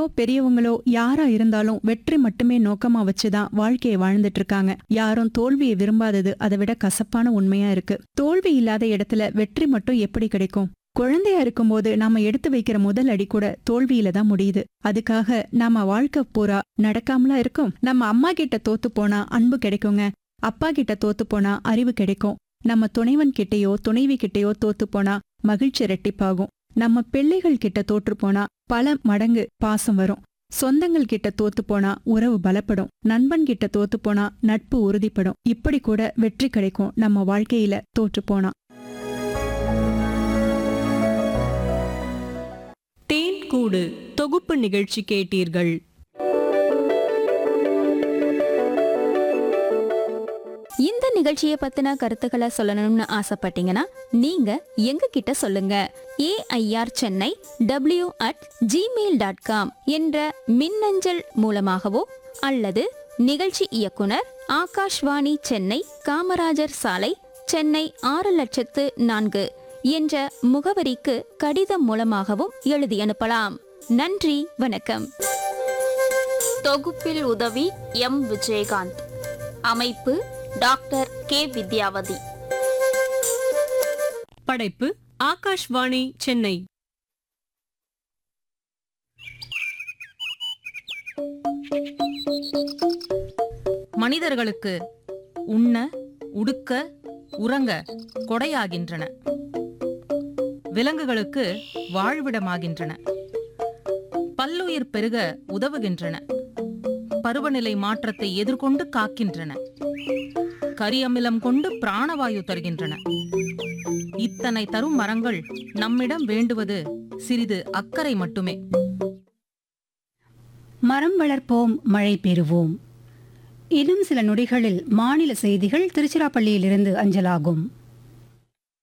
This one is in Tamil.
பெரியவங்களோ யாரா இருந்தாலும் வெற்றி மட்டுமே நோக்கமா வச்சுதான் வாழ்க்கையை வாழ்ந்துட்டு இருக்காங்க யாரும் தோல்வியை விரும்பாதது அதை விட கசப்பான உண்மையா இருக்கு தோல்வி இல்லாத இடத்துல வெற்றி மட்டும் எப்படி கிடைக்கும் குழந்தையா இருக்கும்போது நாம எடுத்து வைக்கிற முதல் அடி கூட தோல்வியில தான் முடியுது அதுக்காக நாம வாழ்க்கை பூரா நடக்காமலா இருக்கும் நம்ம அம்மா கிட்ட தோத்து போனா அன்பு கிடைக்குங்க அப்பா கிட்ட தோத்து போனா அறிவு கிடைக்கும் நம்ம துணைவன் கிட்டயோ துணைவி கிட்டயோ தோத்து போனா மகிழ்ச்சி ரெட்டிப்பாகும் நம்ம பிள்ளைகள் கிட்ட தோற்று போனா பல மடங்கு பாசம் வரும் சொந்தங்கள் கிட்ட தோத்து போனா உறவு பலப்படும் நண்பன் கிட்ட தோத்து போனா நட்பு உறுதிப்படும் இப்படி கூட வெற்றி கிடைக்கும் நம்ம வாழ்க்கையில தோற்று போனா தேன் கூடு தொகுப்பு நிகழ்ச்சி கேட்டீர்கள் இந்த நிகழ்ச்சியை பத்தின கருத்துக்களை சொல்லணும்னு ஆசைப்பட்டீங்கன்னா நீங்க எங்க கிட்ட சொல்லுங்க AIR Chennai W at Gmail dot com என்ற மின்னஞ்சல் மூலமாகவோ அல்லது நிகழ்ச்சி இயக்குனர் ஆகாஷ்வாணி சென்னை காமராஜர் சாலை சென்னை ஆறு லட்சத்து நான்கு என்ற முகவரிக்கு கடிதம் மூலமாகவும் எழுதி அனுப்பலாம் நன்றி வணக்கம் தொகுப்பில் உதவி எம் விஜயகாந்த் அமைப்பு டாக்டர் கே வித்யாவதி படைப்பு ஆகாஷ்வாணி சென்னை மனிதர்களுக்கு உண்ண உடுக்க உறங்க கொடையாகின்றன விலங்குகளுக்கு வாழ்விடமாகின்றன பல்லுயிர் பெருக உதவுகின்றன பருவநிலை மாற்றத்தை எதிர்கொண்டு காக்கின்றன கரியமிலம் கொண்டு பிராணவாயு தருகின்றன இத்தனை தரும் மரங்கள் நம்மிடம் வேண்டுவது சிறிது அக்கறை மட்டுமே மரம் வளர்ப்போம் மழை பெறுவோம் இன்னும் சில நொடிகளில் மாநில செய்திகள் திருச்சிராப்பள்ளியிலிருந்து அஞ்சலாகும்